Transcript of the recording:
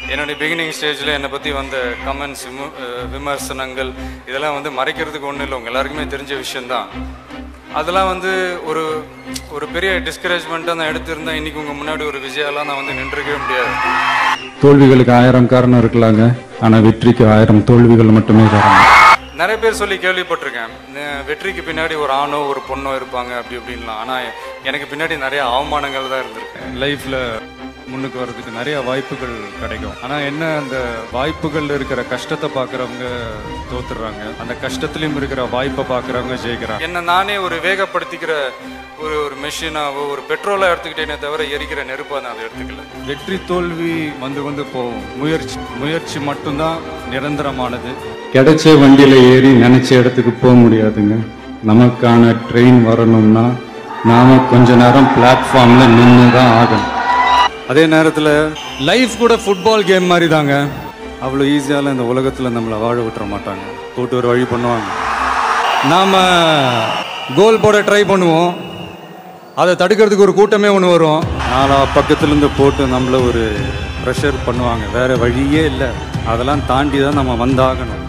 என்னுடைய பிகினிங் ஸ்டேஜில் என்னை பற்றி வந்த கமெண்ட்ஸ் விமர்சனங்கள் இதெல்லாம் வந்து மறைக்கிறதுக்கு ஒன்றும் இல்லை உங்கள் எல்லாருக்குமே தெரிஞ்ச விஷயந்தான் அதெல்லாம் வந்து ஒரு ஒரு பெரிய டிஸ்கரேஜ்மெண்ட்டாக நான் எடுத்திருந்தேன் இன்றைக்கி உங்கள் முன்னாடி ஒரு விஜயாலாம் நான் வந்து நின்றுக்கவே முடியாது தோல்விகளுக்கு ஆயிரம் காரணம் இருக்கலாங்க ஆனா வெற்றிக்கு ஆயிரம் தோல்விகள் மட்டுமே காரணம் நிறைய பேர் சொல்லி கேள்விப்பட்டிருக்கேன் ந- வெற்றிக்கு பின்னாடி ஒரு ஆணோ ஒரு பொண்ணோ இருப்பாங்க அப்படி இப்படின்லாம் ஆனால் எனக்கு பின்னாடி நிறைய அவமானங்கள் தான் இருந்திருக்கு லைஃப்பில் முன்னுக்கு வர்றதுக்கு நிறைய வாய்ப்புகள் கிடைக்கும் ஆனால் என்ன அந்த வாய்ப்புகள் இருக்கிற கஷ்டத்தை பார்க்குறவங்க தோத்துடுறாங்க அந்த கஷ்டத்துலேயும் இருக்கிற வாய்ப்பை பார்க்குறவங்க ஜெயிக்கிறாங்க என்னை நானே ஒரு வேகப்படுத்திக்கிற ஒரு ஒரு மெஷினாவோ ஒரு பெட்ரோலாக எடுத்துக்கிட்டேனே தவிர எரிக்கிற நெருப்பாக நான் அதை எடுத்துக்கல வெற்றி தோல்வி வந்து வந்து போகும் முயற்சி முயற்சி மட்டும்தான் நிரந்தரமானது கிடைச்ச வண்டியில ஏறி நினைச்ச இடத்துக்கு போக முடியாதுங்க நமக்கான ட்ரெயின் வரணும்னா நாம கொஞ்ச நேரம் பிளாட்ஃபார்ம்ல நின்று தான் ஆகணும் அதே நேரத்தில் லைஃப் கூட ஃபுட்பால் கேம் மாதிரி தாங்க அவ்வளோ ஈஸியால இந்த உலகத்தில் நம்மளை வாழ விட்டுற மாட்டாங்க போட்டு ஒரு வழி பண்ணுவாங்க நாம் கோல் போட ட்ரை பண்ணுவோம் அதை தடுக்கிறதுக்கு ஒரு கூட்டமே ஒன்று வரும் நாலா பக்கத்துலேருந்து போட்டு நம்மளை ஒரு ப்ரெஷர் பண்ணுவாங்க வேற வழியே இல்லை அதெல்லாம் தாண்டி தான் நம்ம வந்தாகணும்